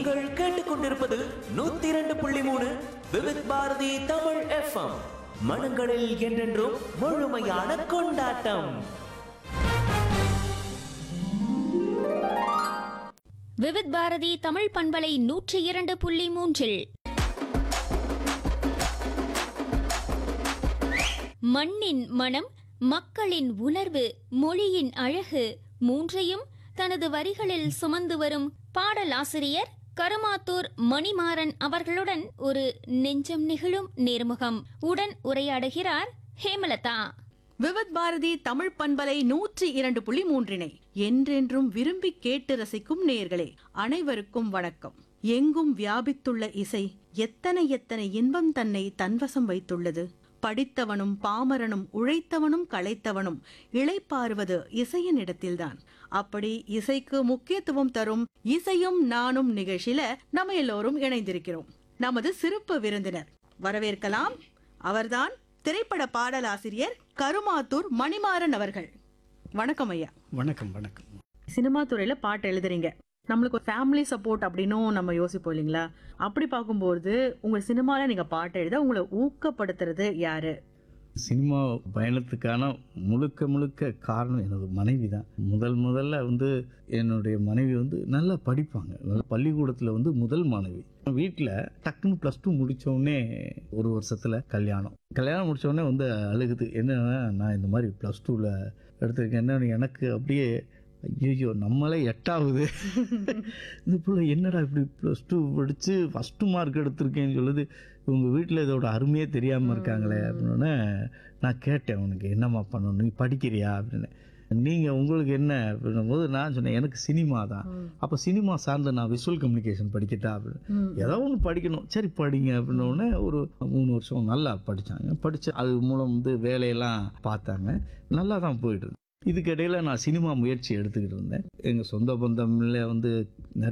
நீங்கள் கேட்டுக்கொண்டிருப்பது நூத்தி இரண்டு புள்ளி மூணு விவித் பாரதி தமிழ் எஃப்எம் மனங்களில் என்றென்றும் முழுமையான கொண்டாட்டம் விவித் பாரதி தமிழ் பண்பலை நூற்றி இரண்டு புள்ளி மூன்றில் மண்ணின் மனம் மக்களின் உணர்வு மொழியின் அழகு மூன்றையும் தனது வரிகளில் சுமந்து வரும் பாடலாசிரியர் கருமாத்தூர் மணிமாறன் அவர்களுடன் ஒரு நெஞ்சம் நெகிழும் நேர்முகம் உடன் உரையாடுகிறார் ஹேமலதா விவத் பாரதி தமிழ் பண்பலை நூற்றி இரண்டு புள்ளி மூன்றினை என்றென்றும் விரும்பி கேட்டு ரசிக்கும் நேயர்களே அனைவருக்கும் வணக்கம் எங்கும் வியாபித்துள்ள இசை எத்தனை எத்தனை இன்பம் தன்னை தன்வசம் வைத்துள்ளது படித்தவனும் பாமரனும் உழைத்தவனும் களைத்தவனும் இளைப்பாறுவது இசையின் இடத்தில்தான் அப்படி இசைக்கு முக்கியத்துவம் தரும் இசையும் நானும் நிகழ்ச்சியில நம்ம எல்லோரும் இணைந்திருக்கிறோம் நமது சிறப்பு விருந்தினர் வரவேற்கலாம் அவர்தான் திரைப்பட பாடலாசிரியர் கருமாத்தூர் மணிமாறன் அவர்கள் வணக்கம் ஐயா வணக்கம் வணக்கம் சினிமா துறையில பாட்டு எழுதுறீங்க நம்மளுக்கு ஒரு ஃபேமிலி சப்போர்ட் அப்படின்னும் நம்ம யோசிப்போம் இல்லைங்களா அப்படி பார்க்கும்போது உங்க சினிமால நீங்க பாட்டு எழுத உங்களை ஊக்கப்படுத்துறது யாரு சினிமா பயணத்துக்கான முழுக்க முழுக்க காரணம் எனது மனைவி தான் முதல் முதல்ல வந்து என்னுடைய மனைவி வந்து நல்லா படிப்பாங்க நல்லா பள்ளிக்கூடத்தில் வந்து முதல் மாணவி வீட்டில் டக்குன்னு ப்ளஸ் டூ முடித்தோடனே ஒரு வருஷத்தில் கல்யாணம் கல்யாணம் முடித்தோடனே வந்து அழுகுது என்னன்னா நான் இந்த மாதிரி ப்ளஸ் டூவில் எடுத்திருக்கேன் என்ன எனக்கு அப்படியே ஐயோ நம்மளே எட்டாவது இந்த பிள்ளை என்னடா இப்படி ப்ளஸ் டூ படித்து ஃபஸ்ட்டு மார்க் எடுத்திருக்கேன்னு சொல்லுது இவங்க வீட்டில் இதோட அருமையே தெரியாமல் இருக்காங்களே அப்படின்னு நான் கேட்டேன் உனக்கு என்னம்மா பண்ணணும் நீ படிக்கிறியா அப்படின்னு நீங்கள் உங்களுக்கு என்ன அப்படின்னும் போது நான் சொன்னேன் எனக்கு சினிமா தான் அப்போ சினிமா சார்ந்த நான் விஷுவல் கம்யூனிகேஷன் படிக்கட்டா அப்படின்னு ஏதோ ஒன்று படிக்கணும் சரி படிங்க அப்படின்ன உடனே ஒரு மூணு வருஷம் நல்லா படித்தாங்க படித்து அது மூலம் வந்து வேலையெல்லாம் பார்த்தாங்க நல்லா தான் போயிட்டு இருந்தது இதுக்கிடையில் நான் சினிமா முயற்சி எடுத்துக்கிட்டு இருந்தேன் எங்கள் சொந்த பந்தம்ல வந்து நிறைய